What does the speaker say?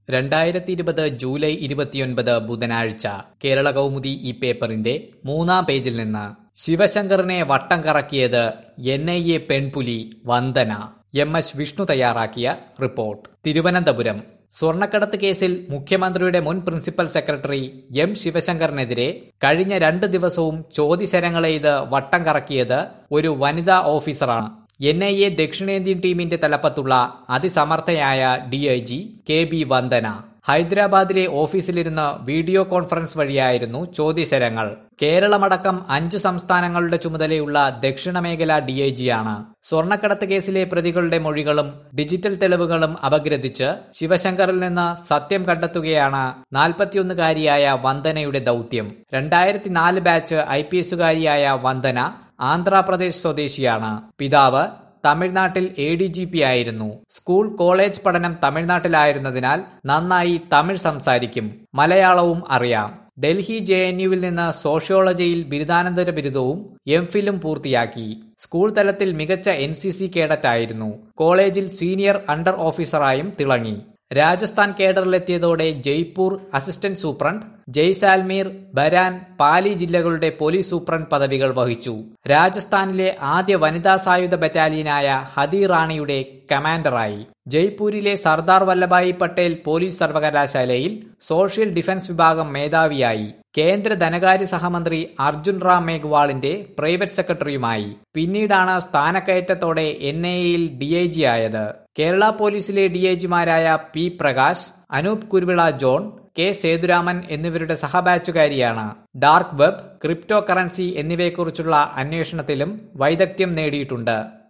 രണ്ടായിരത്തി ഇരുപത് ജൂലൈ ഇരുപത്തിയൊൻപത് ബുധനാഴ്ച കേരള കൗമുദി ഈ പേപ്പറിന്റെ മൂന്നാം പേജിൽ നിന്ന് ശിവശങ്കറിനെ വട്ടം കറക്കിയത് എൻ ഐ എ പെൺപുലി വന്ദന എം എച്ച് വിഷ്ണു തയ്യാറാക്കിയ റിപ്പോർട്ട് തിരുവനന്തപുരം സ്വർണ്ണക്കടത്ത് കേസിൽ മുഖ്യമന്ത്രിയുടെ മുൻ പ്രിൻസിപ്പൽ സെക്രട്ടറി എം ശിവശങ്കറിനെതിരെ കഴിഞ്ഞ രണ്ട് ദിവസവും ചോദ്യശരങ്ങളെയ്ത് വട്ടം കറക്കിയത് ഒരു വനിതാ ഓഫീസറാണ് എൻ ഐ എ ദക്ഷിണേന്ത്യൻ ടീമിന്റെ തലപ്പത്തുള്ള അതിസമർത്ഥയായ ഡിഐജി കെ ബി വന്ദന ഹൈദരാബാദിലെ ഓഫീസിലിരുന്ന് വീഡിയോ കോൺഫറൻസ് വഴിയായിരുന്നു ചോദ്യശരങ്ങൾ കേരളമടക്കം അഞ്ചു സംസ്ഥാനങ്ങളുടെ ചുമതലയുള്ള ദക്ഷിണ മേഖല ഡിഐജിയാണ് സ്വർണ്ണക്കടത്ത് കേസിലെ പ്രതികളുടെ മൊഴികളും ഡിജിറ്റൽ തെളിവുകളും അപഗ്രഥിച്ച് ശിവശങ്കറിൽ നിന്ന് സത്യം കണ്ടെത്തുകയാണ് നാൽപ്പത്തിയൊന്നുകാരിയായ വന്ദനയുടെ ദൗത്യം രണ്ടായിരത്തി നാല് ബാച്ച് ഐ പി എസുകാരിയായ വന്ദന ആന്ധ്രാപ്രദേശ് സ്വദേശിയാണ് പിതാവ് തമിഴ്നാട്ടിൽ എ ഡി ജി പി ആയിരുന്നു സ്കൂൾ കോളേജ് പഠനം തമിഴ്നാട്ടിലായിരുന്നതിനാൽ നന്നായി തമിഴ് സംസാരിക്കും മലയാളവും അറിയാം ഡൽഹി ജെ എൻ യുവിൽ നിന്ന് സോഷ്യോളജിയിൽ ബിരുദാനന്തര ബിരുദവും എം ഫിലും പൂർത്തിയാക്കി സ്കൂൾ തലത്തിൽ മികച്ച എൻ സി സി കേഡറ്റായിരുന്നു കോളേജിൽ സീനിയർ അണ്ടർ ഓഫീസറായും തിളങ്ങി രാജസ്ഥാൻ കേഡറിലെത്തിയതോടെ ജയ്പൂർ അസിസ്റ്റന്റ് സൂപ്രണ്ട് ജയ്സാൽമീർ ബരാൻ പാലി ജില്ലകളുടെ പോലീസ് സൂപ്രണ്ട് പദവികൾ വഹിച്ചു രാജസ്ഥാനിലെ ആദ്യ വനിതാ സായുധ ബറ്റാലിയനായ ഹദി റാണിയുടെ കമാൻഡറായി ജയ്പൂരിലെ സർദാർ വല്ലഭായി പട്ടേൽ പോലീസ് സർവകലാശാലയിൽ സോഷ്യൽ ഡിഫൻസ് വിഭാഗം മേധാവിയായി കേന്ദ്ര ധനകാര്യ സഹമന്ത്രി അർജുൻ റാം മേഘ്വാളിന്റെ പ്രൈവറ്റ് സെക്രട്ടറിയുമായി പിന്നീടാണ് സ്ഥാനക്കയറ്റത്തോടെ എൻ ഐ എയിൽ ഡിഐജി ആയത് കേരള പോലീസിലെ ഡിഐജിമാരായ പി പ്രകാശ് അനൂപ് കുരുവിള ജോൺ കെ സേതുരാമൻ എന്നിവരുടെ സഹബാച്ചുകാരിയാണ് ഡാർക്ക് വെബ് ക്രിപ്റ്റോ കറൻസി എന്നിവയെക്കുറിച്ചുള്ള അന്വേഷണത്തിലും വൈദഗ്ധ്യം നേടിയിട്ടുണ്ട്